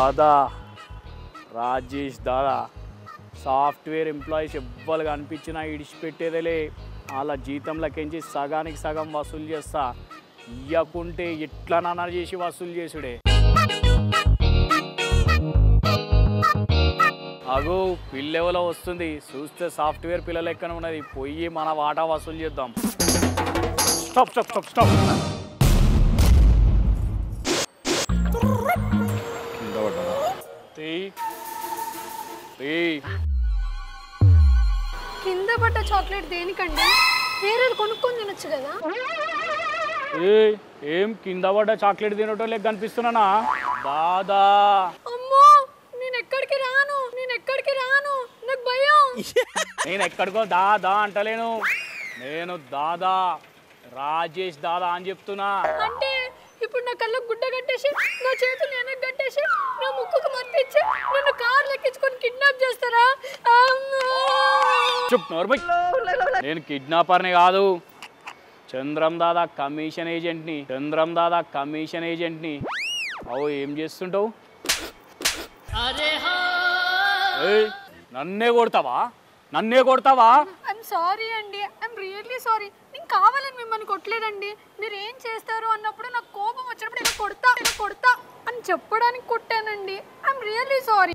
దాదా రాజేష్ దాదా software employees ఎవ్వరు కనిపించినా ఇడిచిపెట్టేదేలే వాళ్ళ జీతంలకెంచి సగానికి సగం వసూలు చేస్తా ఇయ్యకుంటే ఎట్లనన్నా చేసి వసూలు చేసుడే అగో పిల్లెవలో వస్తుంది చూస్తే సాఫ్ట్వేర్ పిల్లలు ఎక్కడ ఉన్నది పోయి మన వాటా వసూలు చేద్దాం స్టాప్ స్టాప్ స్టాప్ స్టాప్ కింద పడ్డా తీ తీ కింద పడ్డ చాక్లెట్ దేనికండి వేరేది కొనుక్కొని తినొచ్చు కదా ఏ ఏం కింద పడ్డ చాక్లెట్ తినటం లేక కనిపిస్తున్నానా దాదా అమ్మో నేను ఎక్కడికి రాను నేను ఎక్కడికి రాను నాకు భయం నేను ఎక్కడికో దాదా అంటలేను నేను దాదా రాజేష్ దాదా అని చెప్తున్నా అంటే ఇప్పుడు నా కళ్ళకు గుడ్డ కట్టేసి నా చేతులు వెనక్కి కట్టేసి నా ముక్కుకు మత్తిచ్చి నన్ను కార్ లెక్కించుకొని కిడ్నాప్ చేస్తారా అమ్మో! చుప్ నోర్మై నేను కిడ్నాపర్ని కాదు చంద్రం దాదా కమిషన్ ఏజెంట్ని చంద్రం దాదా కమిషన్ ఏజెంట్ని అవు ఏం చేస్తుంటావు ఏయ్, నన్నే కొడతావా నన్నే కొడతావా ఐఎమ్ సారీ అండి ఐఎమ్ రియల్లీ సారీ నేను కావాలని మిమ్మల్ని కొట్టలేదండి మీరు ఏం చేస్తారు అన్నప్పుడు నాకు కోపం వచ్చినప్పుడు ఇలా కొడతా ఇలా కొడతా అని చెప్పడానికి కొట్టానండి ఐఎమ్ రియల్లీ సారీ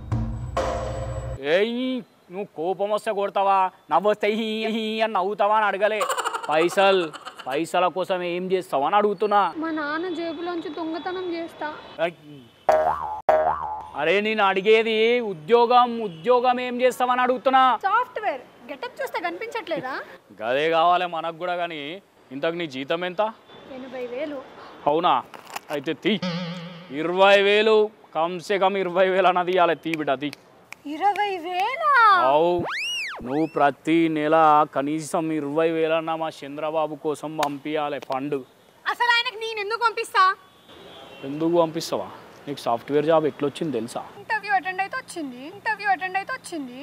ఏయ్ నువ్వు కోపం వస్తే కొడతావా నవ్వొస్తే హీ హీ అని నవ్వుతావా అని అడగలే పైసల్ పైసల కోసం ఏం చేస్తావా అని అడుగుతున్నా మా నాన్న జేబులోంచి దొంగతనం చేస్తా ఏయ్. అరే నేను అడిగేది ఉద్యోగం ఉద్యోగం ఏం చేస్తావని అడుగుతున్నా సాఫ్ట్వేర్ గెటప్ చూస్తే కనిపించట్లేదా గదే కావాలి మనకు కూడా కానీ ఇంతకు నీ జీతం ఎంత ఎనభై వేలు అవునా అయితే తీ ఇరవై వేలు కమ్సే కమ్ ఇరవై వేలు అన్నది ఇవ్వాలి తీ బిడ్డ తీ ఇరవై వేలా అవు నువ్వు ప్రతి నెల కనీసం ఇరవై వేలన్నా మా చంద్రబాబు కోసం పంపించాలి ఫండ్ అసలు ఆయనకు నేను ఎందుకు పంపిస్తా ఎందుకు పంపిస్తావా నీకు సాఫ్ట్వేర్ జాబ్ ఎట్లొచ్చింది తెలుసా ఇంటర్వ్యూ అటెండ్ అయితే వచ్చింది ఇంటర్వ్యూ అటెండ్ అయితే వచ్చింది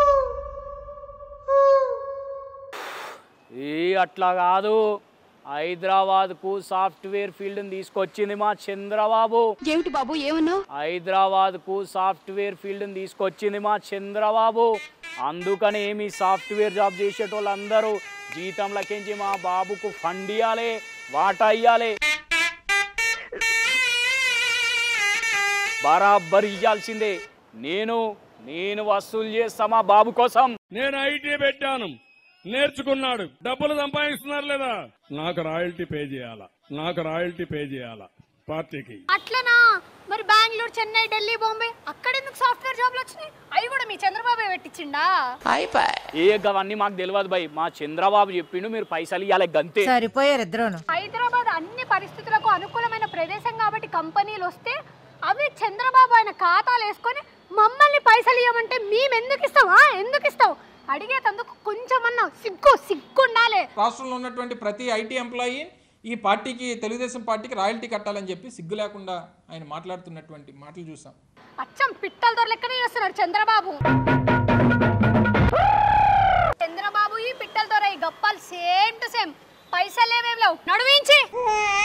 ఏ అట్లా కాదు హైదరాబాద్కు సాఫ్ట్వేర్ ఫీల్డ్ని తీసుకొచ్చింది మా చంద్రబాబు ఏమిటి బాబు ఏమన్నావు హైదరాబాద్కు సాఫ్ట్వేర్ ఫీల్డ్ని తీసుకొచ్చింది మా చంద్రబాబు అందుకని మీ సాఫ్ట్వేర్ జాబ్ చేసేటోళ్ళందరూ జీతంలకించి మా బాబుకు ఫండ్ ఇవ్వాలి వాటా ఇవ్వాలి బరాబర్ ఇవ్వాల్సిందే నేను నేను వసూలు చేస్తా మా బాబు కోసం నేను ఐటీ పెట్టాను నేర్చుకున్నాడు డబ్బులు సంపాదిస్తున్నారు లేదా నాకు రాయల్టీ పే చేయాలా నాకు రాయల్టీ పే చేయాలా పార్టీకి అట్లనా మరి బెంగళూరు చెన్నై ఢిల్లీ బాంబే అక్కడ ఎందుకు సాఫ్ట్వేర్ జాబ్లు వచ్చినాయి అవి కూడా మీ చంద్రబాబు పెట్టించిండా ఏ అవన్నీ మాకు తెలియదు భయ్ మా చంద్రబాబు చెప్పిండు మీరు పైసలు ఇవ్వాలి గంతే సరిపోయారు ఇద్దరును హైదరాబాద్ అన్ని పరిస్థితులకు అనుకూలమైన ప్రదేశం కాబట్టి కంపెనీలు వస్తే అవి చంద్రబాబు ఆయన ఖాతాలు వేసుకొని మమ్మల్ని పైసలు ఇవ్వమంటే మేము ఎందుకు ఇస్తావా ఎందుకు ఇస్తావు అడిగేటందుకు కొంచెమన్నా సిగ్గు సిగ్గు ఉండాలి రాష్ట్రంలో ఉన్నటువంటి ప్రతి ఐటీ ఎంప్లాయీ ఈ పార్టీకి తెలుగుదేశం పార్టీకి రాయల్టీ కట్టాలని చెప్పి సిగ్గు లేకుండా ఆయన మాట్లాడుతున్నటువంటి మాటలు చూసాం అచ్చం పిట్టల దొర లెక్కనే చేస్తున్నాడు చంద్రబాబు చంద్రబాబు ఈ పిట్టల దొర ఈ గప్పాలు సేమ్ టు సేమ్ పైసలు ఏమేమి లేవు నడువించి